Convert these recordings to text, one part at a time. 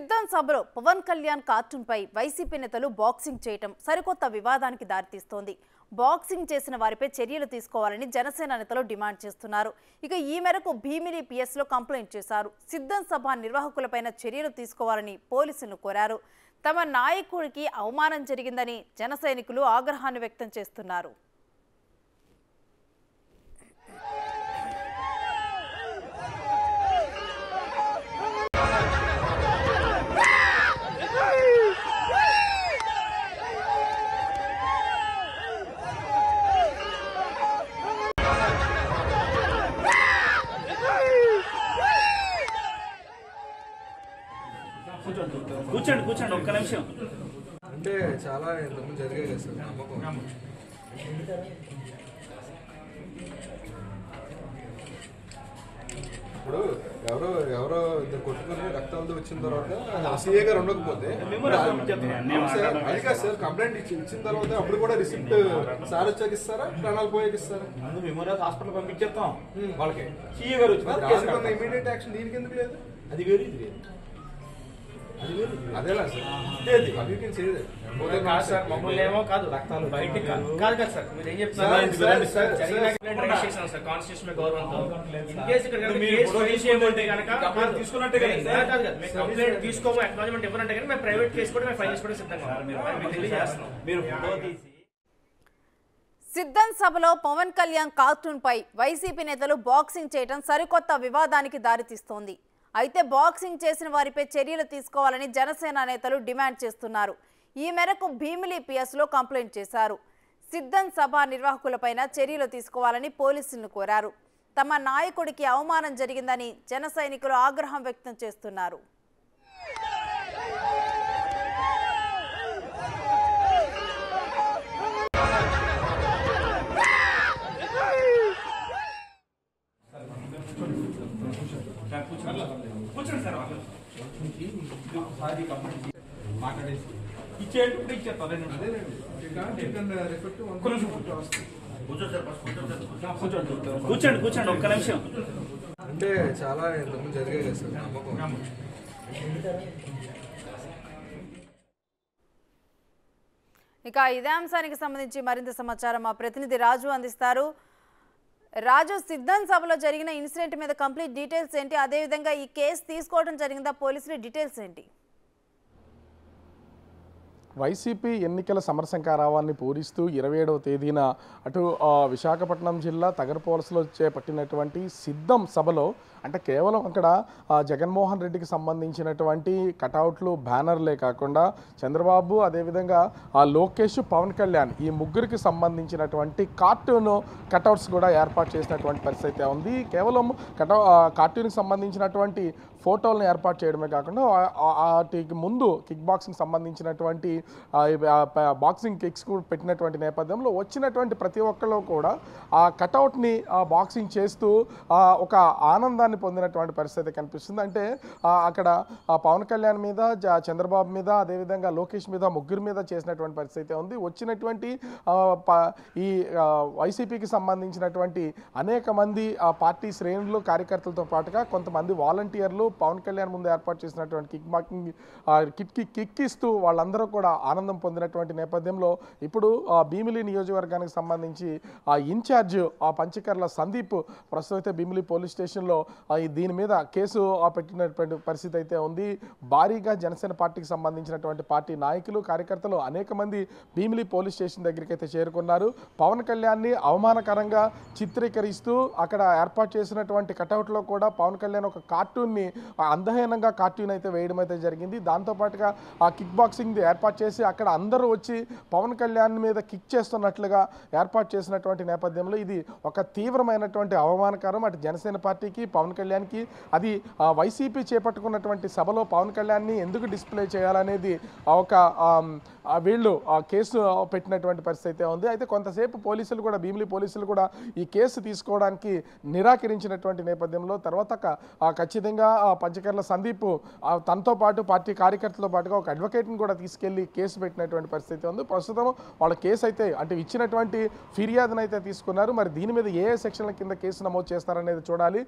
సిద్ధం సభలో పవన్ కళ్యాణ్ కార్టూన్పై వైసీపీ నేతలు బాక్సింగ్ చేయటం సరికొత్త వివాదానికి దారితీస్తోంది బాక్సింగ్ చేసిన వారిపై చర్యలు తీసుకోవాలని జనసేన నేతలు డిమాండ్ చేస్తున్నారు ఇక ఈ మేరకు భీమిలి పిఎస్లో కంప్లైంట్ చేశారు సిద్ధం సభ నిర్వాహకులపైన చర్యలు తీసుకోవాలని పోలీసులను కోరారు తమ నాయకుడికి అవమానం జరిగిందని జన సైనికులు ఆగ్రహాన్ని వ్యక్తం చేస్తున్నారు కూర్చోండి కూర్చోండి ఒక్క నిమిషం అంటే చాలా ఇంతకుముందు జరిగాయి కదా సార్ నమ్మకం ఇప్పుడు ఎవరో ఎవరో ఇద్దరు కొట్టుకుని రక్తాలతో వచ్చిన తర్వాత సీఏ గారు ఉండకపోతే మేము రాసుకోమని చెప్తున్నాం. నేను అవును సార్, మాట్లాడను. అది కాదు సార్ కంప్లైంట్ ఇచ్చి ఇచ్చిన తర్వాత అప్పుడు కూడా రిసిప్ట్ సార్ వచ్చాక ఇస్తారా ప్రాణాలు పోయాక ఇస్తారా ముందు మెమోరియల్ హాస్పిటల్ పంపించేస్తాం వాళ్ళకి సీఏ గారు వచ్చిన కేసు దానికన్నా కడతాం. ఇమీడియట్ యాక్షన్ దీనికి ఎందుకు లేదు అది వేరు ఇది వేరు అది వేరు ఇది వేరు. అదేలా సార్ లేదు. అవి కెన్ సే కాదు సార్ మమ్మల్ని ఏమో కాదు రక్తాలు బయటికి కాదు కాదు కదా సార్ మీరు ఏం చెప్తున్నారు సార్, సార్, సార్, జరిగిన సార్. కంప్లైంట్ రైజ్ చేశాను సార్ కాన్స్టిట్యూషన్ గౌరవంతో ఇన్ కేసు ఇక్కడ కనుక మీరు కేసు ఫోటో ఫైల్ చేయమంటే కనుక కంప్లైంట్ కాదు. తీసుకున్నట్టే కదా లేదు, సార్? కాదు కాదు మేము కంప్లైంట్ తీసుకోము అక్నాలజ్మెంట్ ఇవ్వనంటే కానీ మేము ప్రైవేట్ కేసు కూడా మేము ఫైల్ చేసుకోవడం సిద్ధంగా ఉన్నాం. మీరు మేము తెలియజేస్తున్నాం మీరు ఫోటో తీసి సిద్ధం సభలో పవన్ కళ్యాణ్ కార్టూన్పై వైసీపీ నేతలు బాక్సింగ్ చేయడం సరికొత్త వివాదానికి దారితీస్తోంది అయితే బాక్సింగ్ చేసిన వారిపై చర్యలు తీసుకోవాలని జనసేన నేతలు డిమాండ్ చేస్తున్నారు ఈ మేరకు భీమిలి పిఎస్లో కంప్లైంట్ చేశారు సిద్ధం సభ నిర్వాహకులపైన చర్యలు తీసుకోవాలని పోలీసులను కోరారు తమ నాయకుడికి అవమానం జరిగిందని జన సైనికులు ఆగ్రహం వ్యక్తం చేస్తున్నారు కూర్చోండి సార్ వాళ్ళు. మాట్లాడేసి ఇచ్చేయండి ఇప్పుడు ఇచ్చేస్తాం రెండు నిమిషాలు. ఒక్క నిమిషం కూర్చోండి కూర్చోండి కూర్చోండి ఒక్క నిమిషం అంటే చాలా ఇంతకుముందు జరిగాయి కదా సార్ నమ్మకం ఇక ఇదే అంశానికి సంబంధించి మరింత సమాచారం మా ప్రతినిధి రాజు అందిస్తారు రాజు సిద్ధం సభలో జరిగిన ఇన్సిడెంట్ మీద కంప్లీట్ డీటెయిల్స్ ఏంటి అదేవిధంగా ఈ కేసు తీసుకోవడం జరిగిందా పోలీసులు డీటెయిల్స్ ఏంటి వైసీపీ ఎన్నికల సమరశంకారావాన్ని పూరిస్తూ ఇరవై ఏడవ తేదీన అటు ఆ, విశాఖపట్నం జిల్లా తగరపోలసలో చేపట్టినటువంటి సిద్ధం సభలో అంటే కేవలం అక్కడ ఆ, జగన్మోహన్ రెడ్డికి సంబంధించినటువంటి కటౌట్లు బ్యానర్లే కాకుండా చంద్రబాబు అదేవిధంగా ఆ లోకేష్ పవన్ కళ్యాణ్ ఈ ముగ్గురికి సంబంధించినటువంటి కార్టూన్ కటౌట్స్ కూడా ఏర్పాటు చేసినటువంటి పరిస్థితి అయితే ఉంది కేవలం కటౌ ఆ, కార్టూన్కి సంబంధించినటువంటి ఫోటోలను ఏర్పాటు చేయడమే కాకుండా ఆ- ఆ- వాటికి ముందు కిక్ బాక్సింగ్ సంబంధించినటువంటి ఆ, ఇవి, ఆ, ప- బాక్సింగ్ కిక్స్ కూడా పెట్టినటువంటి నేపథ్యంలో వచ్చినటువంటి ప్రతి ఒక్కళ్ళు కూడా ఆ కటౌట్ని ఆ బాక్సింగ్ చేస్తూ ఆ, ఒక ఆనందాన్ని పొందినటువంటి పరిస్థితి కనిపిస్తుంది అంటే ఆ, అక్కడ ఆ పవన్ కళ్యాణ్ మీద జ- చంద్రబాబు మీద అదేవిధంగా లోకేష్ మీద ముగ్గురు మీద చేసినటువంటి పరిస్థితి ఉంది వచ్చినటువంటి ఆ, ప- ఈ ఆ, వైసీపీకి సంబంధించినటువంటి అనేక మంది ఆ పార్టీ శ్రేణులు కార్యకర్తలతో పాటుగా కొంతమంది వాలంటీర్లు పవన్ కళ్యాణ్ ముందు ఏర్పాటు చేసినటువంటి కిక్ బాకింగ్ కిక్ కిక్ ఇస్తూ వాళ్ళందరూ కూడా ఆనందం పొందినటువంటి నేపథ్యంలో ఇప్పుడు ఆ, భీమిలి నియోజకవర్గానికి సంబంధించి ఆ ఇన్ఛార్జ్ ఆ పంచకర్ల సందీప్ ప్రస్తుతం అయితే భీమిలి పోలీస్ స్టేషన్లో ఆ, ఈ దీని మీద కేసు ఆ, పెట్టినటువంటి పరిస్థితి అయితే ఉంది భారీగా జనసేన పార్టీకి సంబంధించినటువంటి పార్టీ నాయకులు కార్యకర్తలు అనేక మంది భీమిలి పోలీస్ స్టేషన్ దగ్గరికి అయితే చేరుకున్నారు పవన్ కళ్యాణ్ని అవమానకరంగా చిత్రీకరిస్తూ అక్కడ ఏర్పాటు చేసినటువంటి కటౌట్లో కూడా పవన్ కళ్యాణ్ ఒక కార్టూన్ని ఆ, అందహీనంగా కార్టూన్ అయితే వేయడం అయితే జరిగింది దాంతోపాటుగా ఆ కిక్ బాక్సింగ్ ఏర్పాటు చేసి అక్కడ అందరూ వచ్చి పవన్ కళ్యాణ్ మీద కిక్ చేస్తున్నట్లుగా ఏర్పాటు చేసినటువంటి నేపథ్యంలో ఇది ఒక తీవ్రమైనటువంటి అవమానకరం అటు జనసేన పార్టీకి పవన్ కళ్యాణ్కి అది ఆ, వైసీపీ చేపట్టుకున్నటువంటి సభలో పవన్ కళ్యాణ్ని ఎందుకు డిస్ప్లే చేయాలనేది ఆ ఒక ఆమ్, ఆ వీళ్ళు ఆ కేసు పెట్టినటువంటి పరిస్థితి అయితే ఉంది అయితే కొంతసేపు పోలీసులు కూడా భీమిలి పోలీసులు కూడా ఈ కేసు తీసుకోవడానికి నిరాకరించినటువంటి నేపథ్యంలో తర్వాత క- ఆ ఖచ్చితంగా ఆ పంచకర్ల సందీప్ ఆ తనతో పాటు పార్టీ కార్యకర్తలతో పాటుగా ఒక అడ్వకేట్ని కూడా తీసుకెళ్లి కేసు పెట్టినటువంటి పరిస్థితి ఉంది ప్రస్తుతం వాళ్ళ కేసు అయితే అంటే ఇచ్చినటువంటి ఫిర్యాదును అయితే తీసుకున్నారు మరి దీని మీద ఏ ఏ సెక్షన్ల కింద కేసు నమోదు చేస్తారనేది చూడాలి ముఖ్యంగా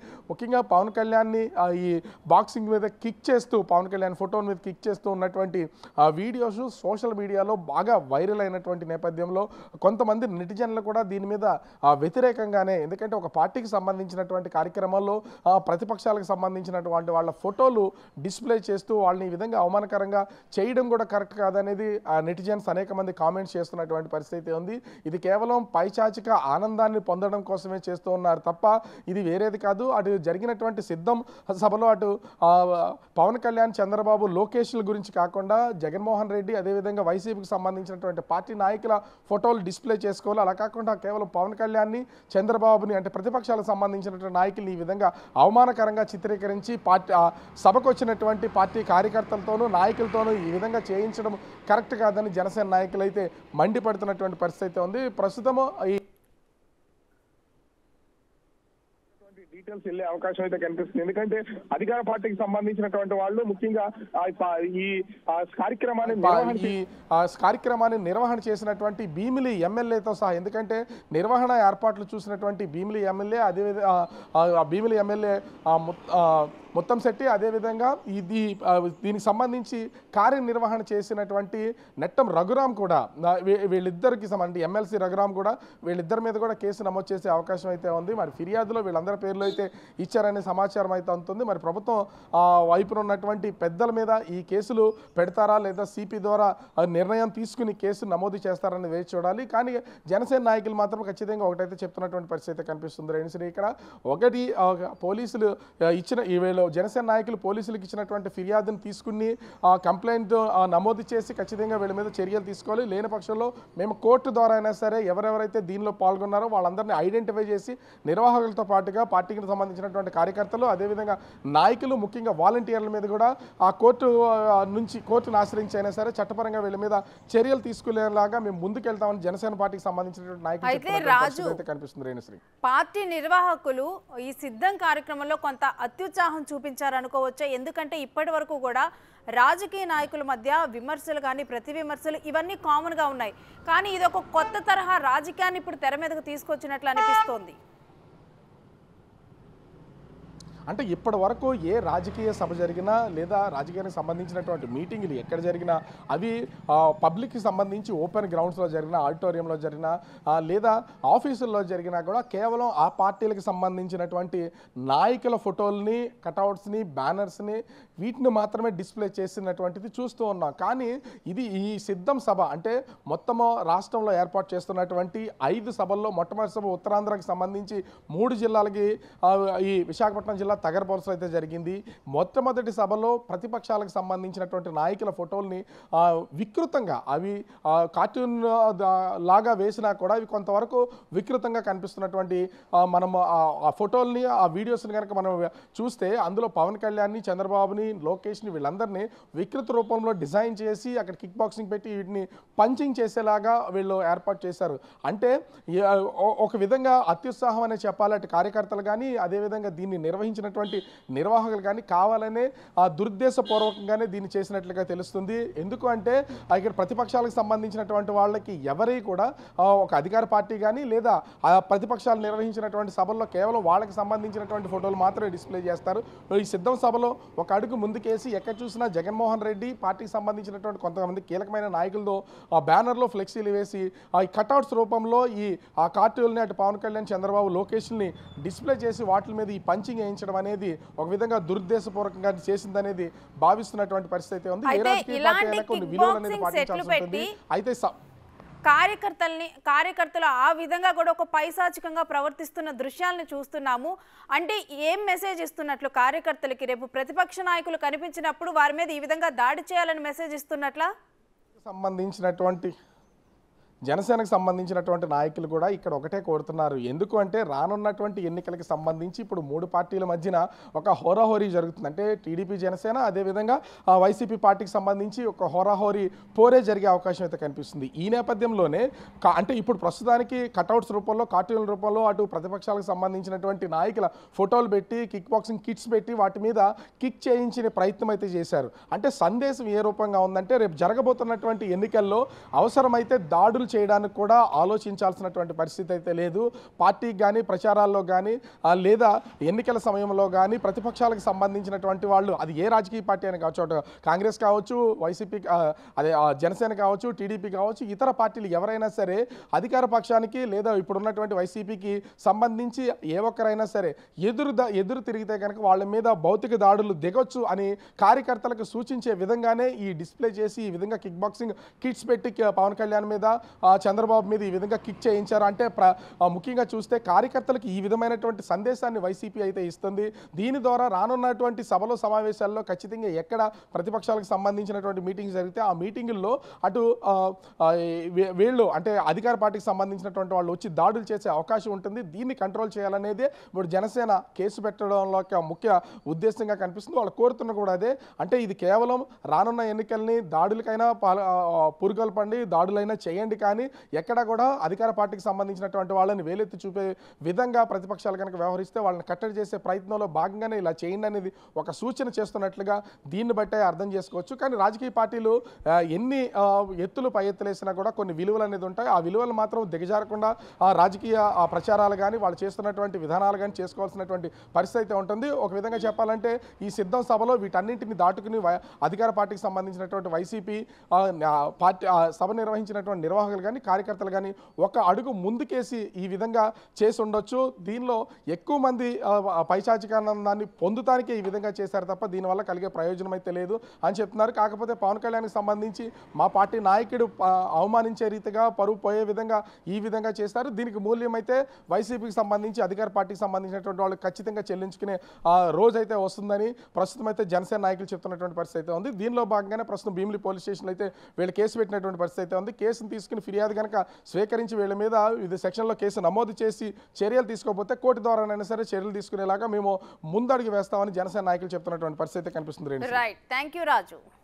ముఖ్యంగా పవన్ కళ్యాణ్ని ఆ, ఈ బాక్సింగ్ మీద కిక్ చేస్తూ పవన్ కళ్యాణ్ ఫోటో మీద కిక్ చేస్తూ ఉన్నటువంటి ఆ వీడియోస్ సోషల్ మీడియాలో బాగా వైరల్ అయినటువంటి నేపథ్యంలో కొంతమంది నెటిజన్లు కూడా దీని మీద ఆ, వ్యతిరేకంగానే ఎందుకంటే ఒక పార్టీకి సంబంధించినటువంటి కార్యక్రమాల్లో ఆ, ప్రతిపక్షాలకు సంబంధించినటువంటి వాళ్ళ ఫోటోలు డిస్ప్లే చేస్తూ వాళ్ళని ఈ విధంగా అవమానకరంగా చేయడం కూడా కరెక్ట్ కాదనేది ఆ నెటిజన్స్ అనేక మంది కామెంట్స్ చేస్తున్నటువంటి పరిస్థితి ఉంది ఇది కేవలం పైచాచిక ఆనందాన్ని పొందడం కోసమే చేస్తూ ఉన్నారు తప్ప ఇది వేరేది కాదు అటు జరిగినటువంటి సిద్ధం సభలో అటు ఆ, పవన్ కళ్యాణ్ చంద్రబాబు లోకేష్ల గురించి కాకుండా జగన్మోహన్ రెడ్డి అదేవిధంగా వైసీపీకి సంబంధించినటువంటి పార్టీ నాయకుల ఫోటోలు డిస్ప్లే చేసుకోవాలి అలా కాకుండా కేవలం పవన్ కళ్యాణ్ని చంద్రబాబుని అంటే ప్రతిపక్షాలకు సంబంధించినటువంటి నాయకుల్ని ఈ విధంగా అవమానకరంగా చిత్రీకరించి పార్టీ ఆ సభకు వచ్చినటువంటి పార్టీ కార్యకర్తలతోనూ నాయకులతోనూ ఈ విధంగా చేయించడం కరెక్ట్ కాదని జనసేన నాయకులు అయితే మండిపడుతున్నటువంటి పరిస్థితి అయితే ఉంది ప్రస్తుతం ఈ డీటెయిల్స్ వెళ్ళే అవకాశం అయితే కనిపిస్తుంది ఎందుకంటే అధికార పార్టీకి సంబంధించినటువంటి వాళ్ళు ముఖ్యంగా ఆ ప- ఈ ఆ కార్యక్రమాన్ని నిర్వహణ ఈ ఆ, కార్యక్రమాన్ని నిర్వహణ చేసినటువంటి భీమిలి ఎమ్మెల్యేతో సహా ఎందుకంటే నిర్వహణ ఏర్పాట్లు చూసినటువంటి భీమిలి ఎమ్మెల్యే అదేవిధంగా ఆ భీమిలి ఎమ్మెల్యే ఆ, ముత్- ఆ, మొత్తం శెట్టి అదేవిధంగా ఇది ఆ, దీనికి సంబంధించి కార్యనిర్వహణ చేసినటువంటి నెట్టం రఘురాం కూడా ఆ, వీ- వీళ్ళిద్దరికి సంబంధించి ఎమ్మెల్సీ రఘురాం కూడా వీళ్ళిద్దరి మీద కూడా కేసు నమోదు చేసే అవకాశం అయితే ఉంది మరి ఫిర్యాదులో వీళ్ళందరి పేర్లు అయితే ఇచ్చారనే సమాచారం అయితే అందుతుంది మరి ప్రభుత్వం ఆ, వైపున ఉన్నటువంటి పెద్దల మీద ఈ కేసులు పెడతారా లేదా సిపి ద్వారా ఆ, నిర్ణయం తీసుకుని కేసు నమోదు చేస్తారని వేచి చూడాలి కానీ జనసేన నాయకులు మాత్రం ఖచ్చితంగా ఒకటైతే చెప్తున్నటువంటి పరిస్థితి అయితే కనిపిస్తుంది రేణుశ్రీ ఇక్కడ ఒకటి ఆ, పోలీసులు ఆ, ఇచ్చిన ఈ వేళ జనసేన నాయకులు పోలీసులకు ఇచ్చినటువంటి ఫిర్యాదును తీసుకుని ఆ కంప్లైంట్ ఆ, నమోదు చేసి ఖచ్చితంగా వీళ్ళ మీద చర్యలు తీసుకోవాలి లేని పక్షంలో మేము కోర్టు ద్వారా అయినా సరే ఎవరెవరైతే దీనిలో పాల్గొన్నారో వాళ్ళందరినీ ఐడెంటిఫై చేసి నిర్వాహకులతో పాటుగా పార్టీకి సంబంధించినటువంటి కార్యకర్తలు అదేవిధంగా నాయకులు ముఖ్యంగా వాలంటీర్ల మీద కూడా ఆ కోర్టు ఆ, నుంచి కోర్టును ఆశ్రయించి అయినా సరే చట్టపరంగా వీళ్ళ మీద చర్యలు తీసుకునేలాగా మేము ముందుకెళ్తామని జనసేన పార్టీకి సంబంధించినటువంటి నాయకులు అయితే చెప్తున్నటువంటి రాజు- పరిస్థితి అయితే కనిపిస్తుంది రేణుశ్రీ పార్టీ నిర్వాహకులు ఈ సిద్ధం కార్యక్రమంలో కొంత అత్యుత్సాహం చూపించారనుకోవచ్చా ఎందుకంటే ఇప్పటి వరకు కూడా రాజకీయ నాయకుల మధ్య విమర్శలు కానీ ప్రతి విమర్శలు ఇవన్నీ కామన్గా ఉన్నాయి కానీ ఇది ఒక కొత్త తరహా రాజకీయాన్ని ఇప్పుడు తెర మీదకు తీసుకొచ్చినట్లు అనిపిస్తోంది అంటే ఇప్పటి వరకు ఏ రాజకీయ సభ జరిగినా లేదా రాజకీయానికి సంబంధించినటువంటి మీటింగ్లు ఎక్కడ జరిగినా అవి ఆ, పబ్లిక్కి సంబంధించి ఓపెన్ గ్రౌండ్స్లో జరిగినా ఆడిటోరియంలో జరిగినా ఆ, లేదా ఆఫీసుల్లో జరిగినా కూడా కేవలం ఆ పార్టీలకు సంబంధించినటువంటి నాయకుల ఫోటోల్ని కటౌట్స్ని బ్యానర్స్ని వీటిని మాత్రమే డిస్ప్లే చేసినటువంటిది చూస్తూ ఉన్నాం కానీ ఇది ఈ సిద్ధం సభ అంటే మొత్తము రాష్ట్రంలో ఏర్పాటు చేస్తున్నటువంటి ఐదు సభల్లో మొట్టమొదటి సభ ఉత్తరాంధ్రకి సంబంధించి మూడు జిల్లాలకి ఆ, ఈ విశాఖపట్నం జిల్లా తగరపరుసలో అయితే జరిగింది మొట్టమొదటి సభలో ప్రతిపక్షాలకు సంబంధించినటువంటి నాయకుల ఫోటోల్ని ఆ, వికృతంగా అవి ఆ, కార్టూన్ ఆ, దా- లాగా వేసినా కూడా అవి కొంతవరకు వికృతంగా కనిపిస్తున్నటువంటి ఆ, మనం ఆ- ఆ ఫోటోల్ని ఆ వీడియోస్ని కనుక మనం చూస్తే అందులో పవన్ కళ్యాణ్ని చంద్రబాబుని లోకేష్ని వీళ్ళందరినీ వికృత రూపంలో డిజైన్ చేసి అక్కడ కిక్ బాక్సింగ్ పెట్టి వీటిని పంచింగ్ చేసేలాగా వీళ్ళు ఏర్పాటు చేశారు అంటే ఈ- ఓ- ఒక విధంగా అత్యుత్సాహం అనే చెప్పాలి అటు కార్యకర్తలు కానీ అదేవిధంగా దీన్ని నిర్వహించినటువంటి నిర్వాహకులు కానీ కావాలనే ఆ దురుద్దేశపూర్వకంగానే దీన్ని చేసినట్లుగా తెలుస్తుంది ఎందుకు అంటే ఆ ఇక్కడ ప్రతిపక్షాలకు సంబంధించినటువంటి వాళ్ళకి ఎవరి కూడా ఆ, ఒక అధికార పార్టీ కానీ లేదా ఆ ప్రతిపక్షాలు నిర్వహించినటువంటి సభల్లో కేవలం వాళ్ళకి సంబంధించినటువంటి ఫోటోలు మాత్రమే డిస్ప్లే చేస్తారు ఈ సిద్ధం సభలో ఒక అడుగు ముందుకేసి ఎక్కడ చూసినా జగన్మోహన్ రెడ్డి పార్టీకి సంబంధించినటువంటి కొంతమంది కీలకమైన నాయకులతో ఆ బ్యానర్లో ఫ్లెక్సీలు వేసి ఆ కట్అవుట్స్ రూపంలో ఈ ఆ కార్టూల్ని అటు పవన్ కళ్యాణ్ చంద్రబాబు లోకేష్ని డిస్ప్లే చేసి వాటి మీద ఈ పంచింగ్ వేయించడం అనేది ఒక విధంగా దురుద్దేశపూర్వకంగా చేసిందనేది భావిస్తున్నటువంటి పరిస్థితి అయితే ఉంది ఏ అయితే రాజకీయ పార్టీ ఇలాంటి అయినా కొన్ని kick విలువలు అనేది boxing పాటించాల్సి సెట్లు ఉంటుంది పెట్టి అయితే స- కార్యకర్తల్ని కార్యకర్తలు ఆ విధంగా కూడా ఒక పైశాచికంగా ప్రవర్తిస్తున్న దృశ్యాలను చూస్తున్నాము అంటే ఏం మెసేజ్ ఇస్తున్నట్లు కార్యకర్తలకి రేపు ప్రతిపక్ష నాయకులు కనిపించినప్పుడు వారి మీద ఈ విధంగా దాడి చేయాలని మెసేజ్ ఇస్తున్నట్లా సంబంధించినటువంటి జనసేనకు సంబంధించినటువంటి నాయకులు కూడా ఇక్కడ ఒకటే కోరుతున్నారు ఎందుకు అంటే రానున్నటువంటి ఎన్నికలకు సంబంధించి ఇప్పుడు మూడు పార్టీల మధ్యన ఒక హోరాహోరీ జరుగుతుంది అంటే టీడీపీ జనసేన అదేవిధంగా ఆ వైసీపీ పార్టీకి సంబంధించి ఒక హోరాహోరీ పోరే జరిగే అవకాశం అయితే కనిపిస్తుంది ఈ నేపథ్యంలోనే కా- అంటే ఇప్పుడు ప్రస్తుతానికి కటౌట్స్ రూపంలో కార్టూన్ రూపంలో అటు ప్రతిపక్షాలకు సంబంధించినటువంటి నాయకుల ఫోటోలు పెట్టి కిక్ బాక్సింగ్ కిట్స్ పెట్టి వాటి మీద కిక్ చేయించిన ప్రయత్నం అయితే చేశారు అంటే సందేశం ఏ రూపంగా ఉందంటే రేపు జరగబోతున్నటువంటి ఎన్నికల్లో అవసరమైతే దాడులు చేయడానికి కూడా ఆలోచించాల్సినటువంటి పరిస్థితి అయితే లేదు పార్టీకి కానీ ప్రచారాల్లో కానీ లేదా ఎన్నికల సమయంలో కానీ ప్రతిపక్షాలకు సంబంధించినటువంటి వాళ్ళు అది ఏ రాజకీయ పార్టీ అని కావచ్చు అటు కాంగ్రెస్ కావచ్చు వైసీపీ ఆ, అదే ఆ, జనసేన కావచ్చు టీడీపీ కావచ్చు ఇతర పార్టీలు ఎవరైనా సరే అధికార పక్షానికి లేదా ఇప్పుడున్నటువంటి వైసీపీకి సంబంధించి ఏ ఒక్కరైనా సరే ఎదురు దా- ఎదురు తిరిగితే కనుక వాళ్ళ మీద భౌతిక దాడులు దిగొచ్చు అని కార్యకర్తలకు సూచించే విధంగానే ఈ డిస్ప్లే చేసి ఈ విధంగా కిక్ బాక్సింగ్ కిట్స్ పెట్టి క- పవన్ కళ్యాణ్ మీద ఆ, చంద్రబాబు మీద ఈ విధంగా కిక్ చేయించారు అంటే ప్ర ఆ, ముఖ్యంగా చూస్తే కార్యకర్తలకు ఈ విధమైనటువంటి సందేశాన్ని వైసీపీ అయితే ఇస్తుంది దీని ద్వారా రానున్నటువంటి సభలో సమావేశాల్లో ఖచ్చితంగా ఎక్కడ ప్రతిపక్షాలకు సంబంధించినటువంటి మీటింగ్స్ జరిగితే ఆ మీటింగుల్లో అటు ఆ, ఆ, వీ- వీళ్ళు అంటే అధికార పార్టీకి సంబంధించినటువంటి వాళ్ళు వచ్చి దాడులు చేసే అవకాశం ఉంటుంది దీన్ని కంట్రోల్ చేయాలనేది ఇప్పుడు జనసేన కేసు పెట్టడంలో ఒక ముఖ్య ఉద్దేశంగా కనిపిస్తుంది వాళ్ళు కోరుతున్న కూడా అదే అంటే ఇది కేవలం రానున్న ఎన్నికల్ని దాడులకైనా పాల ఆ, పురుగొల్పండి దాడులైనా చేయండి కానీ ఎక్కడ కూడా అధికార పార్టీకి సంబంధించినటువంటి వాళ్ళని వేలెత్తి చూపే విధంగా ప్రతిపక్షాలు కనుక వ్యవహరిస్తే వాళ్ళని కట్టడి చేసే ప్రయత్నంలో భాగంగానే ఇలా చేయండి అనేది ఒక సూచన చేస్తున్నట్లుగా దీన్ని బట్టే అర్థం చేసుకోవచ్చు కానీ రాజకీయ పార్టీలు ఆ, ఎన్ని ఆ, ఎత్తులు పై ఎత్తులేసినా కూడా కొన్ని విలువలు అనేది ఉంటాయి ఆ విలువలు మాత్రం దిగజారకుండా ఆ రాజకీయ ఆ ప్రచారాలు కానీ వాళ్ళు చేస్తున్నటువంటి విధానాలు కానీ చేసుకోవాల్సినటువంటి పరిస్థితి అయితే ఉంటుంది ఒక విధంగా చెప్పాలంటే ఈ సిద్ధం సభలో వీటన్నింటిని దాటుకుని వై- అధికార పార్టీకి సంబంధించినటువంటి వైసీపీ ఆ, నా- పార్టీ ఆ సభ నిర్వహించినటువంటి నిర్వాహకులు కానీ కార్యకర్తలు కానీ ఒక అడుగు ముందుకేసి ఈ విధంగా చేసి ఉండొచ్చు దీనిలో ఎక్కువ మంది ఆ, ఆ పైశాచికానందాన్ని పొందుతానికే ఈ విధంగా చేశారు తప్ప దీనివల్ల కలిగే ప్రయోజనం అయితే లేదు అని చెప్తున్నారు కాకపోతే పవన్ కళ్యాణ్కి సంబంధించి మా పార్టీ నాయకుడు ఆ, అవమానించే రీతిగా పరువు పోయే విధంగా ఈ విధంగా చేస్తారు దీనికి మూల్యం అయితే వైసీపీకి సంబంధించి అధికార పార్టీకి సంబంధించినటువంటి వాళ్ళు ఖచ్చితంగా చెల్లించుకునే ఆ, రోజైతే వస్తుందని ప్రస్తుతం అయితే జనసేన నాయకులు చెప్తున్నటువంటి పరిస్థితి అయితే ఉంది దీనిలో భాగంగానే ప్రస్తుతం భీమిలి పోలీస్ స్టేషన్లో అయితే వీళ్ళు కేసు పెట్టినటువంటి పరిస్థితి అయితే ఉంది కేసును తీసుకుని ఫిర్యాదు కనుక స్వీకరించి వీళ్ళ మీద ఇది సెక్షన్లో కేసు నమోదు చేసి చర్యలు తీసుకోకపోతే కోర్టు ద్వారానైనా సరే చర్యలు తీసుకునేలాగా మేము ముందడుగు వేస్తామని జనసేన నాయకులు చెప్తున్నటువంటి పరిస్థితి అయితే కనిపిస్తుంది Renu. Right thank you Raju